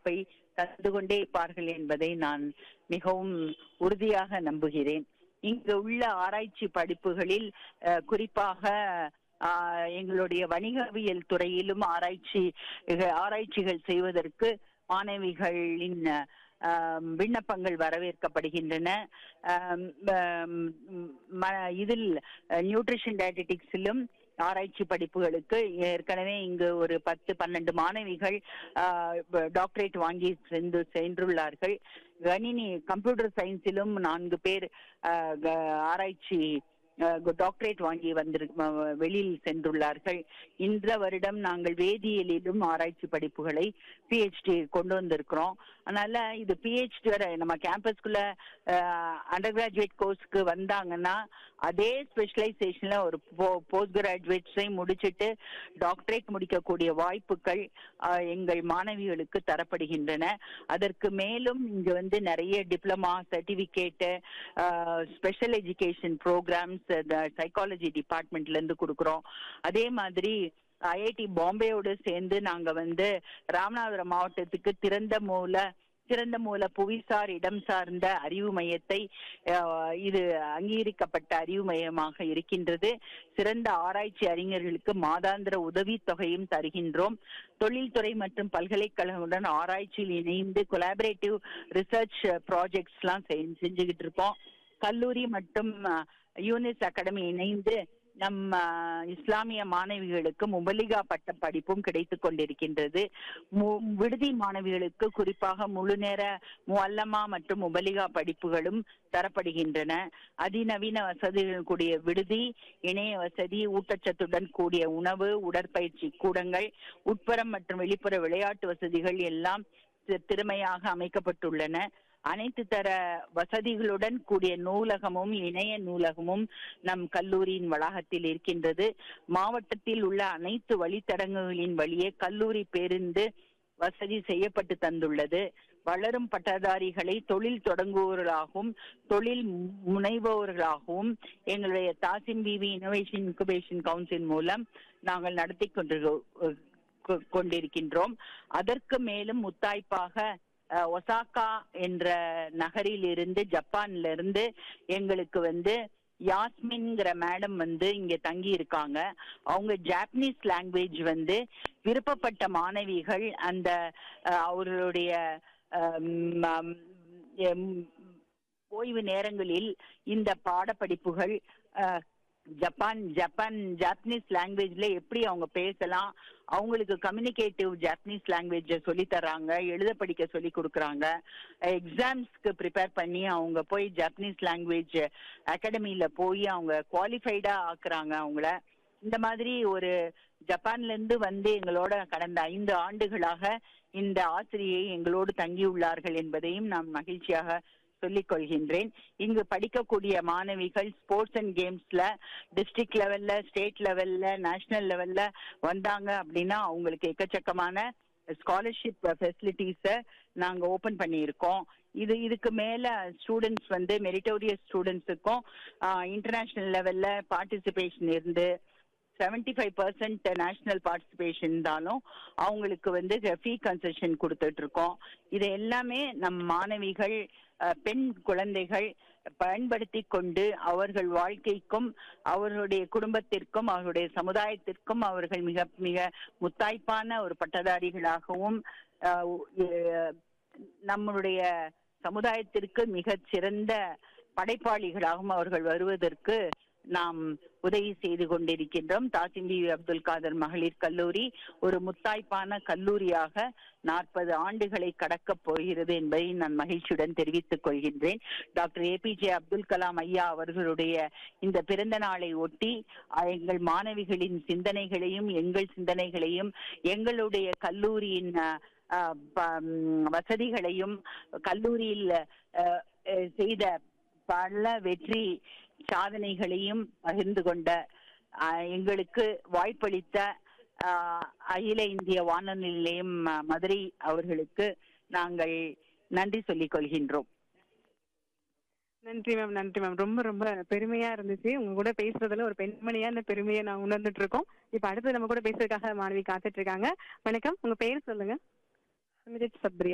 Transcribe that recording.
வாய்ப்பை தந்து கொண்டே இருப்பார்கள் என்பதை நான் மிகவும் உறுதியாக நம்புகிறேன் இங்கு உள்ள ஆராய்ச்சி படிப்புகளில் அஹ், குறிப்பாக ஆஹ், எங்களுடைய வணிகவியல் துறையிலும் ஆராய்ச்சி இக- ஆராய்ச்சிகள் செய்வதற்கு மாணவிகளின் ஆம், விண்ணப்பங்கள் வரவேற்கப்படுகின்றன ஆம், ஆம், ம- இதில் நியூட்ரிஷன் டயட்டெட்டிக்ஸிலும் ஆராய்ச்சி படிப்புகளுக்கு ஏற்கனவே இங்கு ஒரு பத்து பன்னெண்டு மாணவிகள் டாக்டரேட் வாங்கி சென்று சென்றுள்ளார்கள் கணினி கம்ப்யூட்டர் சயின்ஸிலும் நான்கு பேர் ஆஹ், க- ஆராய்ச்சி டாக்டரேட் வாங்கி வந்திரு ம- வெளியில் சென்றுள்ளார்கள் இந்த வருடம் நாங்கள் வேதியியலிலும் ஆராய்ச்சி படிப்புகளை பிஹெச்டி கொண்டு வந்திருக்கிறோம் அதனால இது பிஹெச்டி வர நம்ம கேம்பஸ்குள்ள அண்டர் கிராஜுவேட் கோர்ஸ்க்கு வந்தாங்கன்னா அதே ஸ்பெஷலைசேஷன்ல ஒரு போஸ்ட் கிராஜுவேட்ஸை முடிச்சிட்டு டாக்டரேட் முடிக்கக்கூடிய வாய்ப்புகள் ஆஹ், எங்கள் மாணவிகளுக்கு தரப்படுகின்றன அதற்கு மேலும் இங்க வந்து நிறைய diploma certificate special education programs psychology டிபார்ட்மெண்ட்ல இருந்து கொடுக்குறோம் அதே மாதிரி ஐஐடி பாம்பேயோடு சேர்ந்து நாங்க வந்து ராமநாதபுரம் மாவட்டத்துக்கு திறந்த மூல திறந்த மூல புவிசார் இடம் சார்ந்த அறிவு மையத்தை அஹ், இது அங்கீகரிக்கப்பட்ட அறிவு மையமாக இருக்கின்றது சிறந்த ஆராய்ச்சி அறிஞர்களுக்கு மாதாந்திர உதவித் தொகையும் தருகின்றோம் தொழில்துறை மற்றும் பல்கலைக்கழகங்களுடன் ஆராய்ச்சியில் இணைந்து கொலாபரேட்டிவ் ரிசர்ச் ப்ராஜெக்ட்ஸ் எல்லாம் செய்- செஞ்சுக்கிட்டு இருக்கோம் கல்லூரி மற்றும் யூனிஸ் அகாடமி இணைந்து நம்ம இஸ்லாமிய மாணவிகளுக்கு முபலிகா பட்ட படிப்பும் கிடைத்துக் கொண்டிருக்கின்றது மு- விடுதி மாணவிகளுக்கு குறிப்பாக முழு நேர முல்லமா மற்றும் முபலிகா படிப்புகளும் தரப்படுகின்றன அதிநவீன வசதிகள் கூடிய விடுதி இணைய வசதி ஊட்டச்சத்துடன் கூடிய உணவு உடற்பயிற்சி கூடங்கள் உட்புறம் மற்றும் வெளிப்புற விளையாட்டு வசதிகள் எல்லாம் தி- திறமையாக அமைக்கப்பட்டுள்ளன அனைத்து தர வசதிகளுடன் கூடிய நூலகமும் இணைய நூலகமும் நம் கல்லூரியின் வளாகத்தில் இருக்கின்றது மாவட்டத்தில் உள்ள அனைத்து வழித்தடங்களின் வழியே கல்லூரி பேருந்து வசதி செய்யப்பட்டு தந்துள்ளது வளரும் பட்டதாரிகளை தொழில் தொடங்குவோர்களாகவும் தொழில் மு- முனைவோர்களாகவும் எங்களுடைய Thassim Beevi innovation incubation council மூலம் நாங்கள் நடத்தி கொண்டு கொ- கொண்டிருக்கின்றோம் அதற்கு மேலும் முத்தாய்ப்பாக அஹ், ஒசாகா என்ற நகரில் இருந்து ஜப்பான்ல இருந்து எங்களுக்கு வந்து யாஸ்மின்ங்கிற மேடம் வந்து இங்க தங்கி இருக்காங்க அவங்க ஜாப்பனீஸ் லாங்குவேஜ் வந்து விருப்பப்பட்ட மாணவிகள் அந்த அஹ், அவர்களுடைய அஹ், ம், எம், ஓய்வு நேரங்களில் இந்த பாடப்படிப்புகள் அஹ், ஜப்பான் ஜப்பான் ஜாப்பனீஸ் லாங்குவேஜ்ல எப்படி அவங்க பேசலாம் அவங்களுக்கு கம்யூனிகேட்டிவ் ஜாப்பனீஸ் லாங்குவேஜ சொல்லி தர்றாங்க எழுத படிக்க சொல்லி கொடுக்குறாங்க எக்ஸாம்ஸ்க்கு ப்ரிப்பேர் பண்ணி அவங்க போய் ஜாப்பனீஸ் லாங்குவேஜ் அகாடமியில போய் அவங்க குவாலிஃபைடா ஆக்குறாங்க அவங்கள இந்த மாதிரி ஒரு ஜப்பான்ல இருந்து வந்து எங்களோட கடந்த ஐந்து ஆண்டுகளாக இந்த ஆசிரியை எங்களோடு தங்கியுள்ளார்கள் என்பதையும் நான் மகிழ்ச்சியாக சொல்லிக் கொள்கின்றேன் இங்கு படிக்கக்கூடிய மாணவிகள் ஸ்போர்ட்ஸ் அண்ட் கேம்ஸ்ல டிஸ்ட்ரிக்ட் லெவல்ல ஸ்டேட் லெவல்ல நேஷனல் லெவல்ல வந்தாங்க அப்படின்னா அவங்களுக்கு எக்கச்சக்கமான ஸ்காலர்ஷிப் ஃபெசிலிட்டிஸை நாங்க ஓபன் பண்ணியிருக்கோம் இது இதுக்கு மேல ஸ்டூடெண்ட்ஸ் வந்து மெரிட்டோரியஸ் ஸ்டூடெண்ட்ஸுக்கும் இன்டர்நேஷனல் லெவல்ல பார்ட்டிசிபேஷன் இருந்து seventy five percent national participation இருந்தாலும் அவங்களுக்கு வந்து ஃபீ கன்செஷன் கொடுத்துட்டு இருக்கோம் இது எல்லாமே நம் மாணவிகள் அஹ், பெண் குழந்தைகள் பயன்படுத்தி கொண்டு அவர்கள் வாழ்க்கைக்கும் அவர்களுடைய குடும்பத்திற்கும் அவர்களுடைய சமுதாயத்திற்கும் அவர்கள் மிக மிக முத்தாய்ப்பான ஒரு பட்டதாரிகளாகவும் அஹ், எ- நம்மளுடைய சமுதாயத்திற்கு மிகச் சிறந்த படைப்பாளிகளாகவும் அவர்கள் வருவதற்கு நாம் உதவி செய்து கொண்டிருக்கின்றோம் தாசிம் பிவி அப்துல் காதர் மகளிர் கல்லூரி ஒரு முத்தாய்ப்பான கல்லூரியாக நாற்பது ஆண்டுகளை கடக்கப் போகிறது என்பதை நான் மகிழ்ச்சியுடன் தெரிவித்துக் கொள்கின்றேன் டாக்டர் ஏபிஜே அப்துல் கலாம் ஐயா அவர்களுடைய இந்த பிறந்த நாளை ஒட்டி அஹ், எங்கள் மாணவிகளின் சிந்தனைகளையும் எங்கள் சிந்தனைகளையும் எங்களுடைய கல்லூரியின் அஹ், அஹ், ப- ம், வசதிகளையும் கல்லூரியில் அஹ், அஹ், செய்த பல வெற்றி சாதனைகளையும் பகிர்ந்து கொண்ட அஹ், எங்களுக்கு வாய்ப்பளித்த அஹ், அகில இந்திய வானொலி நிலையம் அஹ், மதுரை அவர்களுக்கு நாங்கள் நன்றி சொல்லிக் கொள்கின்றோம் நன்றி மேம் நன்றி மேம் ரொம்ப ரொம்ப பெருமையா இருந்துச்சு உங்க கூட பேசுறதுல ஒரு பெண்மணியா இந்த பெருமையை நான் உணர்ந்துட்டு இருக்கோம் இப்ப அடுத்து நம்ம கூட பேசுறதுக்காக மாணவி காத்துட்டு இருக்காங்க வணக்கம் உங்க பேர் சொல்லுங்க அமிர்த் சப்ரியா